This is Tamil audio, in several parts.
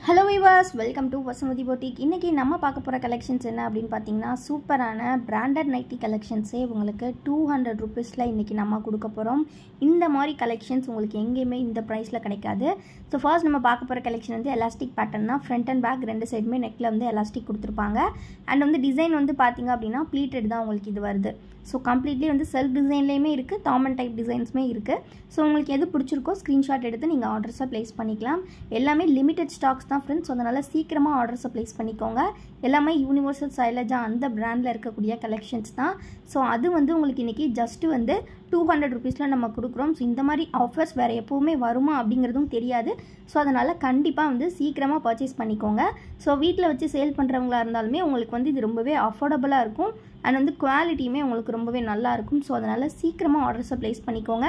ஹலோ விவாஸ் வெல்கம் டு வசுமதி போட்டிக் இன்றைக்கி நம்ம பார்க்க போகிற கலெக்ஷன்ஸ் என்ன அப்படின்னு பார்த்தீங்கன்னா சூப்பரான பிராண்டட் நைட்டி கலெக்ஷன்ஸே உங்களுக்கு டூ ஹண்ட்ரட் ருபீஸில் இன்றைக்கி நம்ம கொடுக்க போகிறோம் இந்த மாதிரி கலெக்ஷன்ஸ் உங்களுக்கு எங்கேயுமே இந்த ப்ரைஸில் கிடைக்காது ஸோ ஃபர்ஸ்ட் நம்ம பார்க்க போகிற கலெக்ஷன் வந்து எலாஸ்டிக் பேட்டர்ன் தான் ஃப்ரண்ட் அண்ட் பேக் ரெண்டு சைடுமே நெக்கில் வந்து எலாஸ்டிக் கொடுத்துருப்பாங்க அண்ட் வந்து டிசைன் வந்து பார்த்தீங்க அப்படின்னா ப்ளீட்டட் தான் உங்களுக்கு இது வருது ஸோ கம்ப்ளீட்லி வந்து செல்ஃப் டிசைன்லேயுமே இருக்குது தாமன் டைப் டிசைன்ஸுமே இருக்குது ஸோ உங்களுக்கு எது பிடிச்சிருக்கோ ஸ்க்ரீன்ஷாட் எடுத்து நீங்கள் ஆர்டர்ஸை ப்ளேஸ் பண்ணிக்கலாம் எல்லாமே லிமிடெட் ஸ்டாக்ஸ் தான் ஃப்ரெண்ட்ஸ் அதனால் சீக்கிரமாக ஆர்டர்ஸை ப்ளேஸ் பண்ணிக்கோங்க எல்லாமே யூனிவர்சல் சைலஜா அந்த பிராண்டில் இருக்கக்கூடிய கலெக்ஷன்ஸ் தான் ஸோ அது வந்து உங்களுக்கு இன்றைக்கி ஜஸ்ட்டு வந்து டூ ஹண்ட்ரட் ருபீஸில் நம்ம கொடுக்குறோம் ஸோ இந்த மாதிரி ஆஃபர்ஸ் வேறு எப்போவுமே வருமா அப்படிங்கிறதும் தெரியாது ஸோ அதனால் கண்டிப்பாக வந்து சீக்கிரமாக பர்ச்சேஸ் பண்ணிக்கோங்க ஸோ வீட்டில் வச்சு சேல் பண்ணுறவங்களா இருந்தாலுமே உங்களுக்கு வந்து இது ரொம்பவே அஃபோர்டபுளாக இருக்கும் அண்ட் வந்து குவாலிட்டியுமே உங்களுக்கு ரொம்பவே நல்லா இருக்கும் ஸோ அதனால் சீக்கிரமாக ஆர்டர்ஸை ப்ளேஸ் பண்ணிக்கோங்க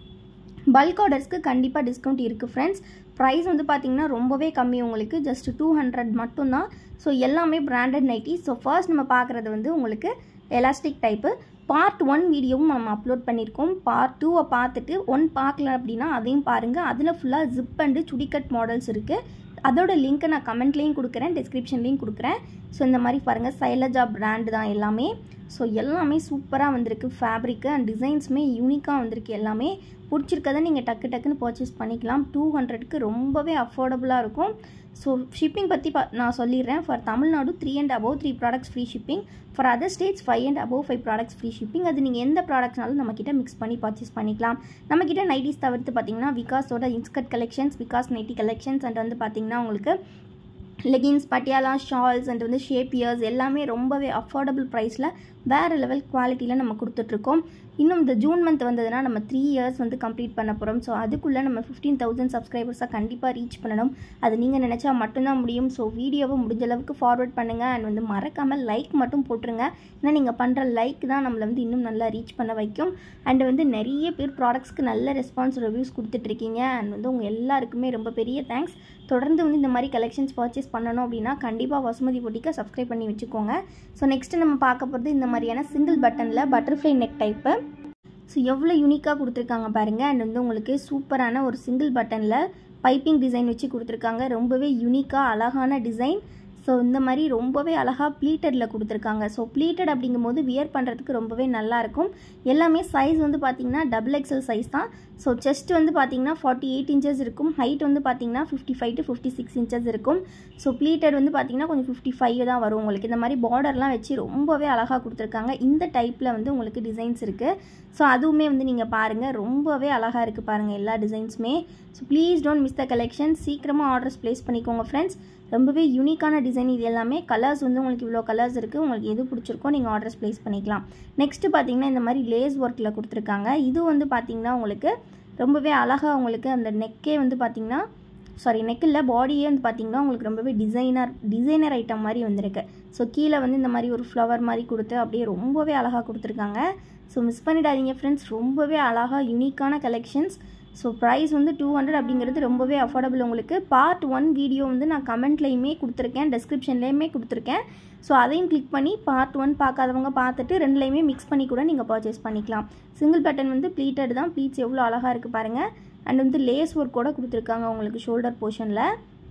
பல்க் ஆர்டர்ஸ்க்கு கண்டிப்பாக டிஸ்கவுண்ட் இருக்குது ஃப்ரெண்ட்ஸ் ப்ரைஸ் வந்து பார்த்திங்கன்னா ரொம்பவே கம்மி உங்களுக்கு ஜஸ்ட் டூ ஹண்ட்ரட் மட்டும்தான் ஸோ எல்லாமே பிராண்டட் நைட்டி ஸோ ஃபர்ஸ்ட் நம்ம பார்க்குறது வந்து உங்களுக்கு எலாஸ்டிக் டைப்பு பார்ட் ஒன் வீடியோவும் நம்ம அப்லோட் பண்ணியிருக்கோம் பார்ட் டூவை பார்த்துட்டு ஒன் பார்க்கல அப்படின்னா அதையும் பாருங்கள் அதில் ஃபுல்லாக ஜிப் அண்டு சுடிக்கட் மாடல்ஸ் இருக்குது அதோட லிங்க்கை நான் கமெண்ட்லேயும் கொடுக்குறேன் டிஸ்கிரிப்ஷன்லேயும் கொடுக்குறேன் ஸோ இந்த மாதிரி பாருங்கள் சைலஜா பிராண்டு தான் எல்லாமே ஸோ எல்லாமே சூப்பராக வந்திருக்கு ஃபேப்ரிக்கு அண்ட் டிசைன்ஸுமே யூனிக்காக வந்திருக்கு எல்லாமே பிடிச்சிருக்கதை நீங்கள் டக்கு டக்குன்னு பர்ச்சேஸ் பண்ணிக்கலாம் டூ ஹண்ட்ரட்க்கு ரொம்பவே அஃபோர்டபுளாக இருக்கும் ஸோ ஷிப்பிங் பற்றி பா நான் சொல்லிடுறேன் for Tamil Nadu three and above three products free shipping for other states five and above five products free shipping அது நீங்கள் எந்த ப்ராடக்ட்னாலும் நம்மக்கிட்ட மிக்ஸ் பண்ணி பர்ச்சேஸ் பண்ணிக்கலாம் நம்மக்கிட்ட நைட்டிஸ் தவிர்த்து பார்த்தீங்கன்னா விகாஸோட inskirt collections Vikas nighty collections and வந்து பார்த்தீங்கன்னா உங்களுக்கு லெகின்ஸ் பட்டியாலா ஷால்ஸ் அண்ட் வந்து ஷேப் இயர்ஸ் எல்லாமே ரொம்பவே அஃபோர்டபுள் ப்ரைஸில் வேறு லெவல் குவாலிட்டியில் நம்ம கொடுத்துட்ருக்கோம் இன்னும் இந்த ஜூன் மந்த் வந்ததுன்னா நம்ம த்ரீ இயர்ஸ் வந்து கம்ப்ளீட் பண்ண போகிறோம் ஸோ அதுக்குள்ளே நம்ம ஃபிஃப்டீன் தௌசண்ட் சப்ஸ்கிரைபர்ஸாக கண்டிப்பாக ரீச் பண்ணணும் அது நீங்கள் நினச்சா மட்டும்தான் முடியும் ஸோ வீடியோவை முடிஞ்ச அளவுக்கு ஃபார்வர்ட் பண்ணுங்கள் அண்ட் வந்து மறக்காமல் லைக் மட்டும் போட்டுருங்க ஏன்னா நீங்கள் பண்ணுற லைக் தான் நம்மளை வந்து இன்னும் நல்லா ரீச் பண்ண வைக்கும் அண்ட் வந்து நிறைய பேர் ப்ராடக்ட்ஸ்க்கு நல்ல ரெஸ்பான்ஸ் ரிவ்யூஸ் கொடுத்துட்ருக்கீங்க அண்ட் வந்து உங்கள் எல்லாருக்குமே ரொம்ப பெரிய தேங்க்ஸ் தொடர்ந்து வந்து இந்த மாதிரி கலெக்ஷன்ஸ் பர்ச்சேஸ் பண்ணணும் அப்படின்னா கண்டிப்பாக வசுமதி பொட்டிக்கை சப்ஸ்கிரைப் பண்ணி வச்சுக்கோங்க ஸோ நெக்ஸ்ட்டு நம்ம பார்க்க போகிறது இந்த மாதிரியான சிங்கிள் பட்டனில் பட்டர்ஃப்ளை நெக் டைப்பு ஸோ எவ்வளோ யூனிக்காக கொடுத்துருக்காங்க பாருங்கள் அண்ட் வந்து உங்களுக்கு சூப்பரான ஒரு சிங்கிள் பட்டனில் பைப்பிங் டிசைன் வச்சு கொடுத்துருக்காங்க ரொம்பவே யூனிக்காக அழகான டிசைன் ஸோ இந்த மாதிரி ரொம்பவே அழகாக ப்ளீட்டடில் கொடுத்துருக்காங்க ஸோ ப்ளீட்டட் அப்படிங்கும்போது வியர் பண்ணுறதுக்கு ரொம்பவே நல்லாயிருக்கும் எல்லாமே சைஸ் வந்து பார்த்திங்கன்னா டபுள் எக்ஸல் சைஸ் தான் ஸோ செஸ்ட் வந்து பார்த்திங்கன்னா ஃபார்ட்டி எயிட் இன்ச்சஸ் இருக்கும் ஹைட் வந்து பார்த்திங்கன்னா fifty five to fifty six inches இருக்கும் ஸோ ப்ளீட்டட் வந்து பார்த்திங்கன்னா கொஞ்சம் ஃபிஃப்டி ஃபைவ் தான் வரும் உங்களுக்கு இந்த மாதிரி பார்டர்லாம் வச்சு ரொம்பவே அழகாக கொடுத்துருக்காங்க இந்த டைப்பில் வந்து உங்களுக்கு டிசைன்ஸ் இருக்குது ஸோ அதுவுமே வந்து நீங்கள் பாருங்கள் ரொம்பவே அழகாக இருக்குது பாருங்கள் எல்லா டிசைன்ஸுமே so please don't miss the collection சீக்கிரமாக ஆர்டர்ஸ் ப்ளேஸ் பண்ணிக்கோங்க ஃப்ரெண்ட்ஸ் ரொம்பவே யூனிக்கான டிசைன் இது எல்லாமே கலர்ஸ் வந்து உங்களுக்கு இவ்வளோ கலர்ஸ் இருக்குது உங்களுக்கு எது பிடிச்சிருக்கோ நீங்கள் ஆர்டர்ஸ் ப்ளேஸ் பண்ணிக்கலாம் நெக்ஸ்ட்டு பார்த்தீங்கன்னா இந்த மாதிரி லேஸ் ஒர்க்கில் கொடுத்துருக்காங்க இது வந்து பார்த்திங்கன்னா உங்களுக்கு ரொம்பவே அழகாக உங்களுக்கு அந்த நெக்கே வந்து பார்த்திங்கன்னா சாரி நெக்கில் பாடியே வந்து பார்த்திங்கன்னா உங்களுக்கு ரொம்பவே டிசைனர் டிசைனர் ஐட்டம் மாதிரி வந்திருக்கு ஸோ கீழே வந்து இந்த மாதிரி ஒரு ஃப்ளவர் மாதிரி கொடுத்து அப்படியே ரொம்பவே அழகாக கொடுத்துருக்காங்க ஸோ மிஸ் பண்ணிடாதீங்க ஃப்ரெண்ட்ஸ் ரொம்பவே அழகாக யூனிக்கான கலெக்ஷன்ஸ் ஸோ ப்ரைஸ் வந்து டூ ஹண்ட்ரட் அப்படிங்கிறது ரொம்பவே அஃபோர்டபுள் உங்களுக்கு பார்ட் ஒன் வீடியோ வந்து நான் கமெண்ட்லேயுமே கொடுத்துருக்கேன் டெஸ்கிரிப்ஷன்லேயுமே கொடுத்துருக்கேன் ஸோ அதையும் கிளிக் பண்ணி பார்ட் ஒன் பார்க்காதவங்க பார்த்துட்டு ரெண்டுலேயுமே மிக்ஸ் பண்ணி கூட நீங்கள் பர்ச்சேஸ் பண்ணிக்கலாம் சிங்கிள் பட்டன் வந்து ப்ளீட்டட் தான் ப்ளீட்ஸ் எவ்வளோ அழகாக இருக்குது பாருங்கள் அண்ட் வந்து லேஸ் ஒர்க் கூட கொடுத்துருக்காங்க உங்களுக்கு ஷோல்டர் போர்ஷனில்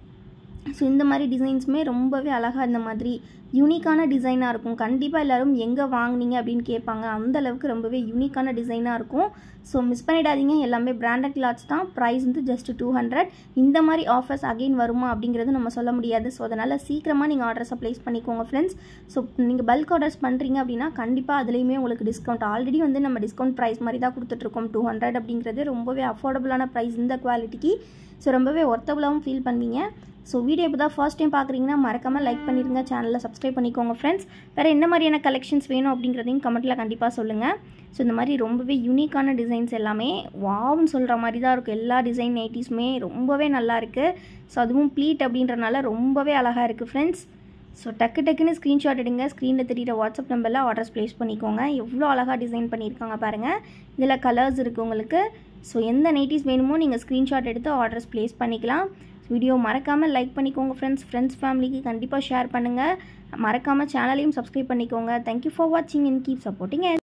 ஸோ இந்த மாதிரி டிசைன்ஸுமே ரொம்பவே அழகாக இந்த மாதிரி யூனிக்கான டிசைனாக இருக்கும் கண்டிப்பாக எல்லோரும் எங்கே வாங்கினீங்க அப்படின்னு கேட்பாங்க அந்த அளவுக்கு ரொம்பவே யூனிக்கான டிசைனாக இருக்கும் ஸோ மிஸ் பண்ணிடாதீங்க எல்லாமே பிராண்டட் கிளாத்ஸ் தான் ப்ரைஸ் வந்து ஜஸ்ட் டூ ஹண்ட்ரட் இந்த மாதிரி ஆஃபர்ஸ் அகெயின் வருமா அப்படிங்கிறது நம்ம சொல்ல முடியாது ஸோ அதனால் சீக்கிரமாக நீங்கள் ஆர்டர்ஸை ப்ளேஸ் பண்ணிக்கோங்க ஃப்ரெண்ட்ஸ் ஸோ நீங்கள் பல்க் ஆர்டர்ஸ் பண்ணுறீங்க அப்படின்னா கண்டிப்பாக அதுலேயுமே உங்களுக்கு டிஸ்கவுண்ட் ஆல்ரெடி வந்து நம்ம டிஸ்கவுண்ட் ப்ரைஸ் மாதிரி தான் கொடுத்துட்ருக்கோம் டூ ஹண்ட்ரட் அப்படிங்கிறது ரொம்பவே அஃபோர்டபுளான ப்ரைஸ் இந்த குவாலிட்டிக்கு ஸோ ரொம்பவே ஒர்த்தபுளாகவும் ஃபீல் பண்ணுவீங்க ஸோ வீடியோ இப்போ தான் ஃபர்ஸ்ட் டைம் பார்க்குறீங்கன்னா மறக்காமல் லைக் பண்ணிடுங்க சேனலில் சப்ஸ்கிரைப் பண்ணிக்கோங்க ஃப்ரெண்ட்ஸ் வேறு என்ன மாதிரியான கலெக்ஷன்ஸ் வேணும் அப்படிங்கிறதையும் கமெண்ட்டில் கண்டிப்பாக சொல்லுங்கள் ஸோ இந்த மாதிரி ரொம்பவே யூனிக்கான டிசைன்ஸ் எல்லாமே வாவ்னு சொல்கிற மாதிரி தான் இருக்கும் எல்லா டிசைன் நைட்டிஸுமே ரொம்பவே நல்லா இருக்குது ஸோ அதுவும் ப்ளீட் அப்படின்றனால ரொம்பவே அழகாக இருக்குது ஃப்ரெண்ட்ஸ் ஸோ டக்கு டக்குன்னு ஸ்க்ரீன்ஷாட் எடுங்க ஸ்க்ரீனில் தெரியிற வாட்ஸ்அப் நம்பரில் ஆர்டர்ஸ் ப்ளேஸ் பண்ணிக்கோங்க எவ்வளோ அழகாக டிசைன் பண்ணியிருக்காங்க பாருங்கள் இதில் கலர்ஸ் இருக்குது உங்களுக்கு ஸோ எந்த நைட்டிஸ் வேணுமோ நீங்கள் ஸ்க்ரீன்ஷாட் எடுத்து ஆர்டர்ஸ் ப்ளேஸ் பண்ணிக்கலாம் வீடியோ மறக்காமல் லைக் பண்ணிக்கோங்க ஃப்ரெண்ட்ஸ் ஃப்ரெண்ட்ஸ் ஃபேமிலிக்கு கண்டிப்பாக ஷேர் பண்ணுங்கள் மறக்காமல் சேனலையும் சப்ஸ்கிரைப் பண்ணிக்கோங்க தேங்க்யூ ஃபார் வாட்சிங் அண்ட் கீப் சப்போர்ட்டிங்